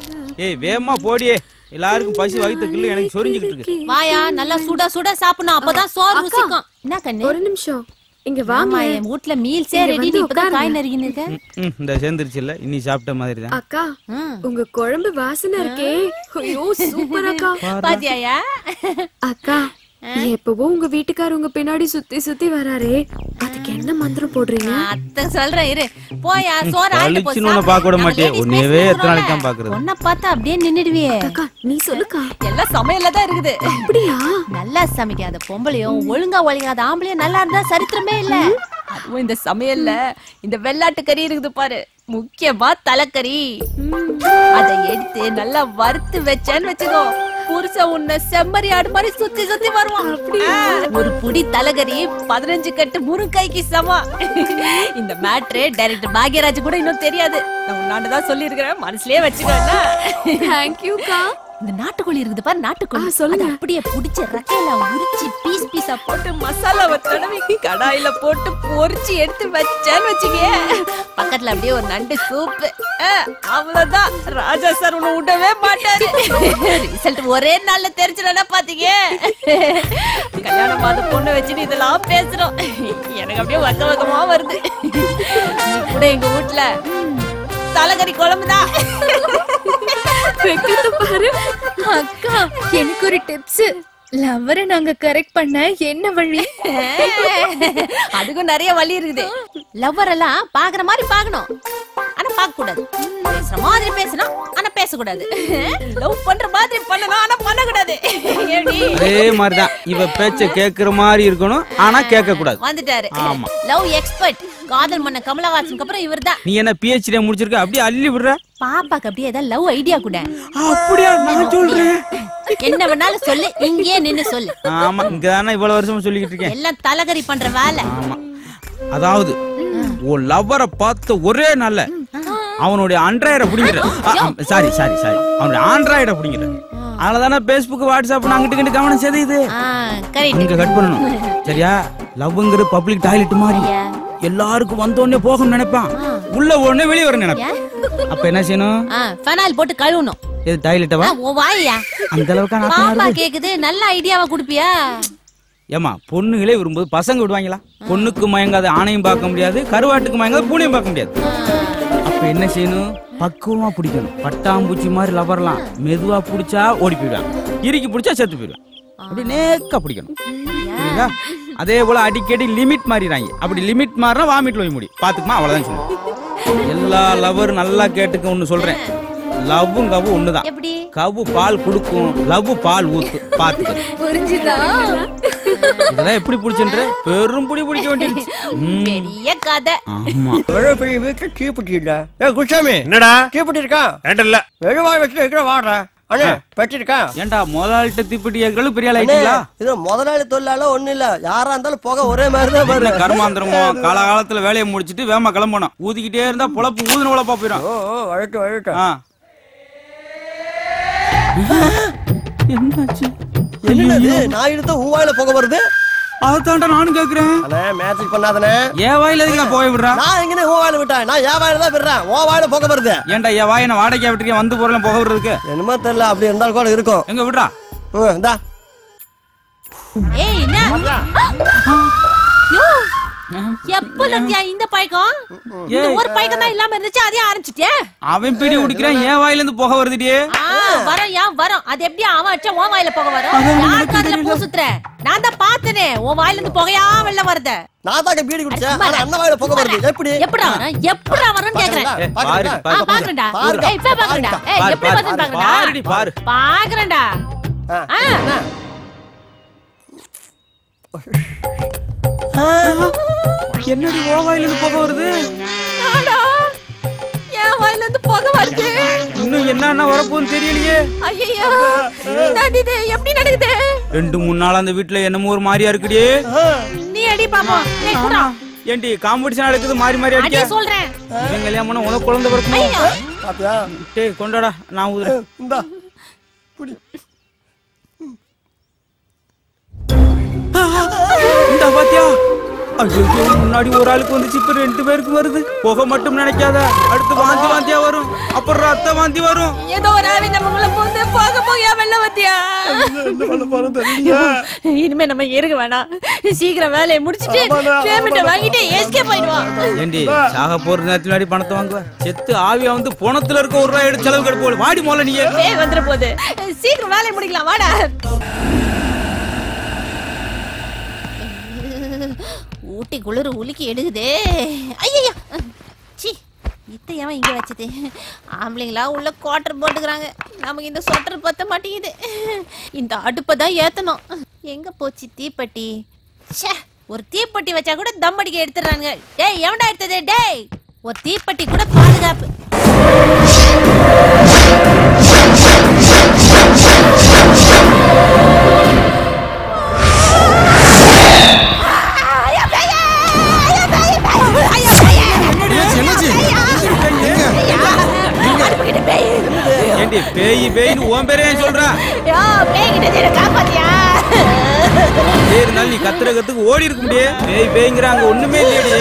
ஏய் வேகமா போடியே எல்லாருக்கும் பசி வயிற்று கிள்ளு எனக்கு சொரிஞ்சுக்கிட்டு இருக்கு வாயா நல்லா சுட சுட சாப்பிடணும் அப்பதான் சோறு ருசிக்கும் என்ன கண்ணு ஒரு நிமிஷம் இங்க வாங்க ஆமா என் வீட்ல மீல்ஸே இங்க ரெடி வந்து இப்பதான் காய் உட்காருங்க. நறுக்கின்னு இருக்க ம், இந்த சேர்ந்துருச்சு இல்ல இன்னி சாப்பிட்ட மாதிரி தான் அக்கா உங்க குழம்பு வாசனை இருக்கே ஐயோ சூப்பர் அக்கா பாத்தியாயா அக்கா எப்பவும் உங்க வீட்டுக்காரர் உங்க பின்னாடி சுத்தி சுத்தி வராரே அதுக்கு என்ன மந்திரம் போடுறீங்க அத்தை சொல்றேன் இரு போயா சோறு ஆயிட்டு போய் பளிச்சுன்னு உன்னை பார்க்க விட மாட்டேன் உன்னையவே எத்தனை நாளைக்கு தான் பாக்குறது உன்னை பார்த்தா அப்படியே நின்னுடுவியே அக்கா நீ சொல்லுக்கா எல்லாம் சமையல்ல தான் இருக்குது அப்படியா நல்லா சமைக்காத பொம்பளையும் ஒழுங்கா ஒழுங்காத ஆம்பளையும் நல்லா இருந்தா சரித்திரமே இல்ல அதுவும் இந்த சமையல்ல இந்த வெள்ளாட்டு கறி இருக்குது பாரு முக்கியமா தலைக்கறி அதை எடுத்து நல்லா வறுத்து வச்சேன்னு வச்சுக்கோ புருஷன் உன்னை செம்மறி ஆடு மாதிரி சுத்தி சுத்தி வருவான் ஆ, ஒரு புடி தலைகறி பதினஞ்சு கட்டு முருங்கைக்கு சமா இந்த மேட்ரு டைரக்டர் பாக்யராஜ் கூட இன்னும் தெரியாது நான் உன்னாண்டு தான் சொல்லியிருக்கிறேன் மனசுலயே வச்சுக்கோன்னா தேங்க்யூக்கா இந்த நாட்டுக்கோழி இருக்குது பாரு நாட்டுக்கோழி ஆ, சொல்லுங்க. அதை அப்படியே புடிச்ச ரக்கையில உரிச்சு பீஸ் பீஸா போட்டு மசாலாவை தடவி கடாயில போட்டு பொரிச்சு எடுத்து வச்சேன்னு வச்சுக்கே பக்கத்துல அப்படியே ஒரு நண்டு சூப்பு அவ்வளவுதான் ராஜா சார் உன்னை விடவே மாட்டாரு ரிசல்ட் ஒரே நாள்ல தெரிஞ்சிடனா பாத்தீங்க கல்யாணம் பார்த்த பொண்ணை வச்சுட்டு இதெல்லாம் பேசுறோம் எனக்கு அப்படியே வக்க வக்கமா வருது நீ கூட எங்க வீட்ல தலைகறி குழம்புதான் பாரு அக்கா எனக்கு ஒரு டிப்ஸ் லவ்வரை நாங்க கரெக்ட் பண்ண என்ன வழி அதுக்கும் நிறைய வழி இருக்குது லவ்வர் எல்லாம் பாக்குற மாதிரி பார்க்கணும் ஆனா பார்க்க கூடாது பேசுற மாதிரி பேசணும் ஆனா பேசக்கூடாது லவ் பண்ற மாதிரி பண்ணணும் ஆனா பண்ணக்கூடாது எப்படி அதே மாதிரிதான் இவ பேச்ச கேக்குற மாதிரி இருக்கணும் ஆனா கேட்க கூடாது வந்துட்டாரு ஆமா. லவ் எக்ஸ்பர்ட் காதல் மன்ன கமலஹாசனுக்கு அப்புறம் இவர்தான் நீ என்ன பிஹெச்டி முடிச்சிருக்க அப்படியே அள்ளி விடுற பாப்பாக்கு அப்படியே ஏதாவது லவ் ஐடியா கூட அப்படியா நான் சொல்றேன் என்ன வேணாலும் சொல்லு இங்கேயே நின்னு சொல்லு ஆமா இங்க தானே இவ்வளவு வருஷமா சொல்லிக்கிட்டு இருக்கேன் எல்லாம் தலகரி பண்ற வேலை ஆமா அதாவது உன் லவ்வரை பார்த்த ஒரே நாள்ல அவனுடைய அண்ட்ராய்டை பிடிங்கிற சாரி சாரி சாரி அவனுடைய ஆண்ட்ராய்டை பிடிங்கிற அதனாலதானே பேஸ்புக் வாட்ஸ்அப் அங்கிட்டு இங்கிட்டு கவனம் செய்து கரெக்ட் இங்க கட் பண்ணணும் சரியா லவ்ங்கிற பப்ளிக் டாய்லெட் மாதிரி எல்லாருக்கும் வந்த உடனே போகணும்னு நினைப்பான் உள்ள உடனே வெளியே வர நினைப்பான் அப்ப என்ன செய்யணும் ஃபெனாயில் போட்டு கழுவணும் இது டாய்லெட்டவா ஆ, உன் வாயா அந்த அளவுக்கு பாப்பா நான் கேக்குது நல்ல ஐடியாவா குடுப்பியா ஏமா பொண்ணுகளே விரும்புது பசங்க விடுவாங்களா பொண்ணுக்கு மயங்காத ஆணையும் பார்க்க முடியாது கருவாட்டுக்கு மயங்காத பூனையும் பார்க்க முடியாது அப்ப என்ன செய்யணும் பக்குவமா பிடிக்கணும் பட்டாம்பூச்சி மாதிரி லவர்லாம் மெதுவா பிடிச்சா ஓடி போயிடுவான் இறுக்கி பிடிச்சா செத்து போயிடுவான் அப்படி நேக்கா பிடிக்கணும் புரியுதா அதே போல அடிக்கடி லிமிட் மாறிடுறாங்க அப்படி லிமிட் மாறினா வாமிட்ல போய் முடியும் பாத்துக்குமா அவ்வளவுதான் சொல்லுவேன் எல்லா லவரும் நல்லா கேட்டுக்க ஒண்ணு சொல்றேன் லவ்வும் கவ்வும் ஒண்ணுதான் எப்படி கவ்வு பால் கொடுக்கும் லவ் பால் ஊத்து பாத்துக்க புரிஞ்சுதா இதெல்லாம் எப்படி பிடிச்சுன்ற பெரும் புடி பிடிக்க வேண்டியது ம், பெரிய கதை ஆமா எவ்வளவு பெரிய வீட்டுல தீப்பெட்டி இல்ல ஏ குருசாமி என்னடா தீப்பெட்டி இருக்கா ஏன்டா இல்ல வெறுவாய் வச்சு இருக்கிற வாடுற அண்ணே பெட்டி இருக்கா ஏன்டா முதலாளிட்ட தீப்பெட்டி ஏற்கனவே பெரிய ஆள் அண்ணே, ஆயிட்டீங்களா இது முதலாளி தொழிலாள ஒண்ணு இல்ல யாரா இருந்தாலும் புகை ஒரே மாதிரி தான் என்ன வரும் கர்மாந்திரமோ காலகாலத்துல வேலையை முடிச்சிட்டு வேகமா கிளம்பணும் ஊதிக்கிட்டே இருந்தா பொழப்பு ஊதுன உழப்பா போயிடும் ஓ ஓ வழட்டு வழட்டு ஆ. என்னாச்சு என்னது நான் எடுத்த ஊவாயில புகை வருது அதான்டா நானும் கேக்குறேன் அண்ணே மேட்சிக் பண்ணாதனே என் வாயில எதுக்கு நான் போய் விடுறேன் நான் எங்கனே ஊவாயில விட்டேன் நான் என் வாயில தான் விடுறேன் ஓ வாயில புகை வருது ஏன்டா என் வாயை நான் வாடகை விட்டுருக்கேன் வந்து பொருள் போக விடுறதுக்கு என்னமோ தெரியல அப்படி இருந்தாலும் கூட இருக்கும் எங்க விடுறா ம், இந்தா ஏய் என்ன யோ, எப்ப லத்தியா இந்த பழக்கம் இந்த ஒரு பழக்கம் தான் இல்லாம இருந்துச்சு அதையும் ஆரம்பிச்சிட்டியா அவன் பீடி குடிக்கிறான் என் வாயில இருந்து புகை வருதுடியே ஆ, வரும் ஏன் வரும் அது எப்படி அவன் அடிச்சா உன் வாயில புகை வரும் யார் காதுல பூ சுத்துற நான் தான் பார்த்தனே உன் வாயில இருந்து புகையா வெளில வருத நான் தாங்க பீடி குடிச்சேன் ஆனா அண்ணன் வாயில புகை வருது எப்படி எப்படா வரும் எப்படா வரும்னு கேக்குறேன் ஏய், பாரு, ஆ, பாரு, பாக்குறேன்டா பாருடா. ஏய் இப்ப பாக்குறேன்டா ஏய் பாரு, எப்படி பாரு, வருதுன்னு பாக்குறேன்டா பாருடி, பாரு. பாக்குறேன்டா ஆ, ஆ. என்ன? என்னடி ஓ வாயில இருந்து புகை வருது ஆடா, என் வாயில இருந்து புகை வருது இன்னும் என்னன்னா வரப்போகுதுன்னு தெரியலையே ஐயோ என்னது இது எப்படி நடக்குது ரெண்டு மூணு நாள் அந்த வீட்டுல என்னமோ ஒரு மாதிரியா இருக்குடியே நீ அடி பாப்போம் ஏய் குடா ஏன்டி காம்படிஷன் நடக்குது மாறி மாறி அடி அடிக்க சொல்றேன் இவன் கல்யாணம் பண்ண உனக்கு குழந்தை பிறக்குமா ஐயோ பாத்தியா டேய் கொண்டாடா நான் ஊதுறேன் இந்தா குடி இந்த பாத்தியா ஐயோ முன்னாடி ஒரு ஆளுக்கு வந்துச்சு இப்ப ரெண்டு பேருக்கு வருது புகை மட்டும் நினைக்காத அடுத்து வாந்தி வாந்தியா வரும் அப்புறம் ரத்த வாந்தி வரும் ஏதோ ஒரு ஆவி நமக்குள்ள போந்து போக போக வெள்ள வத்தியா என்ன பண்ண போறோம் தெரியல இனிமே நம்ம இருக்க வேணாம் சீக்கிரம் வேலையை முடிச்சிட்டு பேமெண்ட் வாங்கிட்டு எஸ்கேப் ஆயிடுவான் ஏண்டி சாக போற நேரத்துல முன்னாடி பணத்தை வாங்குவ செத்து ஆவியா வந்து போனத்துல இருக்க ஒரு ரூபாய் எடுத்து செலவு கெடுப்போம் வாடி மோல நீ பேய் வந்துற போது சீக்கிரம் வேலையை முடிக்கலாம் வாடா ஊட்டி குளிர் உலுக்கி எடுக்குதே ஐயா சி இத்த ஏன் இங்க வச்சது ஆம்பளைங்களா உள்ள குவார்டர் போட்டுக்கிறாங்க நமக்கு இந்த சொட்டர் பத்த மாட்டேங்குது இந்த அடுப்பை தான் ஏத்தணும் எங்க போச்சு தீப்பெட்டி ச்சே ஒரு தீப்பெட்டி வச்சா கூட தம் அடிக்க எடுத்துறாங்க டேய் எவன்டா எடுத்தது டேய் ஒரு தீப்பெட்டி கூட பாதுகாப்பு ஏண்டி பேய் பேய்னு உன் பேரே ஏன் சொல்ற யோ பேய்கிட்ட என்ன காப்பாத்தியா பேய் இருந்தாலும் நீ கத்துற கத்துக்கு ஓடி இருக்க முடியே பேய் பேய்ங்கிறாங்க ஒண்ணுமே இல்லையடி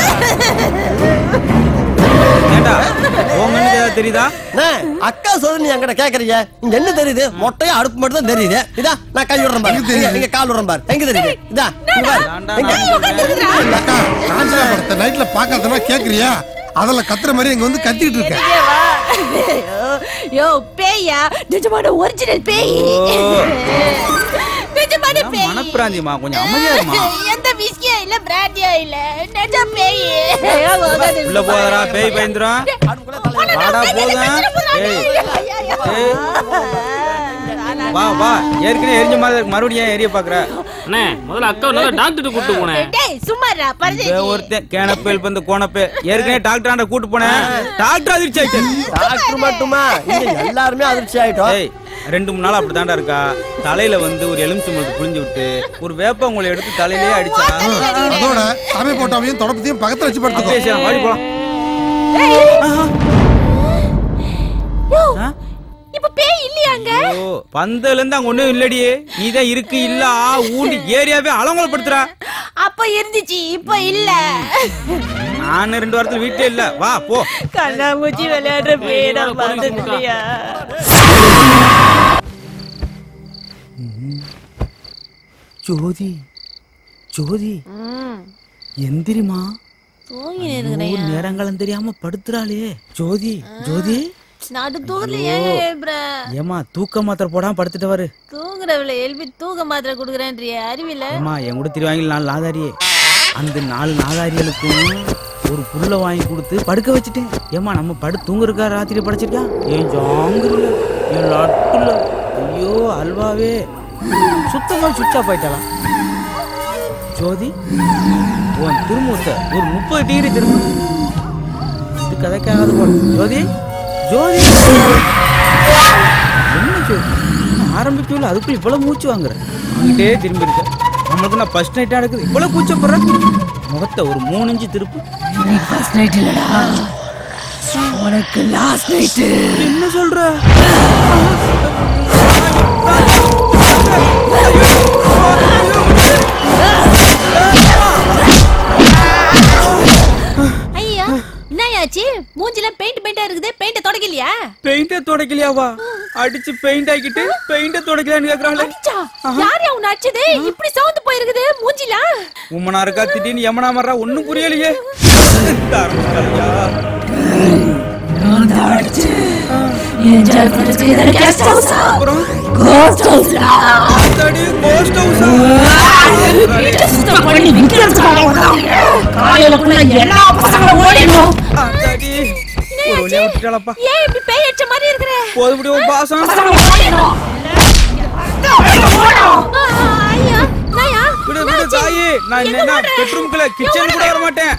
ஏண்டா உன் கண்ணுக்கு ஏதாவது தெரியுதா அண்ணே, அக்கா சொல்லு நீ என்கிட்ட கேக்குறீங்க இங்க என்ன தெரியுது மொட்டையா அடுப்பு மட்டும் தான் தெரியுது இதா நான் கை விடுறேன் பாரு இங்க, இங்க கால் விடுறேன் பாரு எங்க தெரியுது இதா இங்க பாரு. தாண்டா எங்க? நான் சொல்றேன். அக்கா காஞ்சனா படத்தை நைட்ல பாக்காதனா கேக்குறியா அதெல்லாம் கத்துற மாதிரி இங்க வந்து கத்திட்டு இருக்க இங்க வா. யோ, யோ பேயா நிஜமான ஒரிஜினல் பேய் நிஜமான ஏன் பேய் மனப்பிராந்தியமா கொஞ்சம் அமைதியா இருமா எந்த விஸ்கியா இல்ல பிராண்டியா இல்ல நிஜ பேய் உள்ள போதரா பேய் பயந்துரும் அடுப்புக்குள்ள தலை வாடா போதும் ஏய் ஏய், வா வா ஏற்கனவே எரிஞ்ச மாதிரி இருக்கு. மறுபடியும் ஏன் எரிய பாக்குற அண்ணே முதல்ல அக்கா நல்லா டாக்டர் கூட்டு போனேன் டேய் சும்மாடா இங்க பரதேசி ஒருத்தன் கேனப்பேல் வந்து கோணப்பே ஏற்கனவே டாக்டர் ஆண்ட கூட்டு போனேன் டாக்டர் அதிர்ச்சி ஆயிட்டு டாக்டர் மட்டுமா இங்க எல்லாருமே அதிர்ச்சி ஆயிட்டோம் ஏய் ரெண்டு மூணு நாள் அப்படி இருக்கா தலையில வந்து ஒரு எலுமிச்சம்பழத்தை புழிஞ்சு விட்டு ஒரு வேப்பங்குளை எடுத்து தலையிலேயே அடிச்சா அதோட சமை போட்டாவையும் தொடப்பத்தையும் பக்கத்துல வச்சு படுத்துக்கோ அப்படியே செய்யலாம். வாடி போலாம் யோ ஆ? இப்ப பேய் இல்லையாங்க ஓ பந்தல இருந்து அங்க ஒண்ணும் இல்லடியே நீதான் இருக்கு இல்ல ஆ ஊண்டி ஏரியாவே அலங்கோலப்படுத்துறா அப்ப இருந்துச்சு இப்ப இல்ல நான் ரெண்டு வாரத்துல வீட்டுல இல்ல வா போ கண்ணாமூச்சி விளையாடுற பேய் நான் பார்த்துட்டியா ஜோதி ஜோதி எந்திரிமா தூங்கி ஊர் நேரங்களும் தெரியாம படுத்துறாளே ஜோதி ஜோதி நடு தூரல ஏன் எழுப்புற ஏமா தூக்க மாத்திரை போடாம படுத்துட்டு வரு தூங்குறவள எழுப்பி தூக்க மாத்திரை குடுக்குறேன்றிய அறிவில ஏமா என் கூட திருவாங்கி நாலு நாதாரியே அந்த நாலு நாதாரிகளுக்கும் ஒரு புல்ல வாங்கி கொடுத்து படுக்க வச்சுட்டேன் ஏமா நம்ம படு தூங்குறக்கா ராத்திரி படைச்சிருக்கா ஏன் ஜாங்குல என் லட்டுல ஐயோ அல்வாவே சுத்தமா சுவிட்ச் ஆஃப் ஆயிட்டாளா ஜோதி உன் திருமுகத்தை ஒரு முப்பது டிகிரி திரும்ப இது கதைக்காகாது போல ஜோதி ஜோதி என்ன ஜோதி ஆரம்பிக்கல அதுக்குள்ள இவ்வளவு மூச்சு வாங்குற அங்கிட்டே திரும்பி இருக்க நம்மளுக்கு நான் ஃபர்ஸ்ட் நைட்டா இருக்குது இவ்வளவு கூச்சப்படுறேன் முகத்தை ஒரு மூணு இன்ச்சு திருப்பு ஃபர்ஸ்ட் நைட் இல்லடா உனக்கு லாஸ்ட் நைட் என்ன சொல்ற ஐயா என்னயாச்சு மூஞ்சில பெயிண்ட் பெயிண்டா இருக்குது பெயிண்ட தொடக்கலையா பெயிண்ட துடைக்கலையாவா அடிச்சு பெயிண்ட் ஆக்கிட்டு பெயிண்ட துடைக்கலான்னு கேக்குறாங்களே அச்சா யார் யா உன்னை அடிச்சது இப்படி சவுந்து போயிருக்குது மூஞ்சில உம்மனா இருக்கா திடீர்னு யமனா மர்றா ஒண்ணும் புரியலையே ஆரம்பிச்சிட்டாருயா. அப்புறம் ஆத்தாடி, ghost house ஆ? ஆத்தாடி, ஒரு வழியா விட்டுட்டாளப்பா. ஏன் இப்படி பேய் அடிச்ச மாதிரி இருக்கிற போதுபடி உன் பாசம் ஐயா நாயா விடு விடு தாயி நான் என்ன பெட்ரூம்குள்ள கிச்சன் கூட வர மாட்டேன்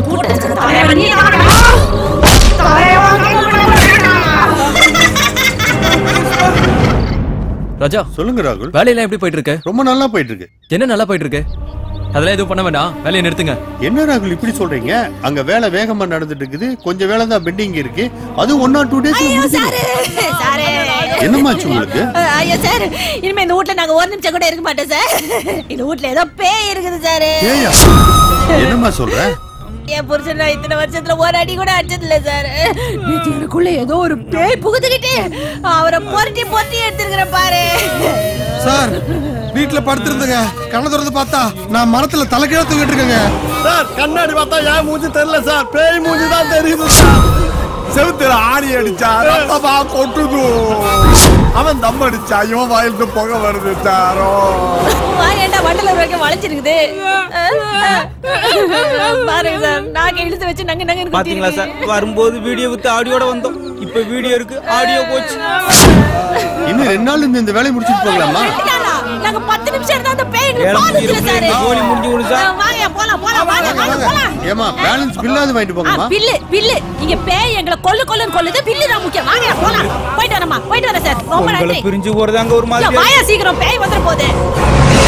ராஜா சொல்லுங்க ராகுல் வேலையெல்லாம் எப்படி போயிட்டு இருக்கு ரொம்ப நல்லா போயிட்டு இருக்கு என்ன நல்லா போயிட்டு இருக்கு அதெல்லாம் எதுவும் பண்ண வேண்டாம் வேலையை நிறுத்துங்க என்ன ராகுல் இப்படி சொல்றீங்க அங்க வேலை வேகமா நடந்துட்டு இருக்குது கொஞ்சம் வேலை தான் பெண்டிங் இருக்கு அது ஒன் ஆர் டூ டேஸ் சாரே என்னமாச்சு உங்களுக்கு அஹ், ஐயா சார் இனிமே இந்த வீட்ல நாங்க ஒரு நிமிஷம் கூட இருக்க மாட்டோம் சார் இந்த வீட்ல ஏதோ பேய் இருக்குது சார் ஏயா என்னம்மா சொல்ற என் புருஷன் நான் இத்தனை வருஷத்துல ஒரு அடி கூட அடிச்சது இல்ல சார் நேத்து எனக்குள்ள ஏதோ ஒரு பேய் புகுந்துகிட்டு அவரை பொருட்டி பொருட்டி எடுத்துருக்கிற பாரு சார் வீட்டுல படுத்திருந்தங்க கண்ணை திறந்து பார்த்தா நான் மரத்துல தலைக்கீழ தூங்கிட்டு இருக்கேங்க சார் கண்ணாடி பார்த்தா ஏன் மூஞ்சி தெரியல சார் பேய் மூஞ்சி தான் தெரியுது சார் செவுத்துல ஆணி அடிச்சா ரத்தமா கொட்டுது அவன் தம் அடிச்சா இவன் வாயிலிருந்து புகை வருது சாரோ வாயேண்டா வண்டல வரைக்கும் வளைஞ்சிருக்குது பாருங்க சார் நாங்க இழுத்து வச்சு நாங்க நாங்க பாத்தீங்களா சார் வரும்போது வீடியோ வித்து ஆடியோட வந்தோம் இப்ப வீடியோ இருக்கு ஆடியோ போச்சு இன்னும் ரெண்டு நாள் இந்த இந்த வேலையை முடிச்சுட்டு போகலாமா நாங்க பத்து நிமிஷம் இருந்தா அந்த பேய் எங்களுக்கு வேலை பாதிக்கல முடிஞ்சிரும், சார் ஜோலி முடிஞ்சு விடும் சார். வாங்க போலாம் போலாம் வாங்க வாங்க போலாம் ஏமா பேலன்ஸ் பில்லாவது வாங்கிட்டு ஆ, போங்கம்மா பில்லு பில்லு இங்க பேய் எங்களை கொல்லு கொல்லுன்னு கொல்லுது பில்லு தான் முக்கியம் வாங்க போலாம் போயிட்டு வரமா போயிட்டு வரேன் சார் ரொம்ப உங்களை நன்றி பிரிஞ்சு போறது அங்க ஒரு ஐயா, மாதிரி வாயா சீக்கிரம் பேய் வந்துட போகுது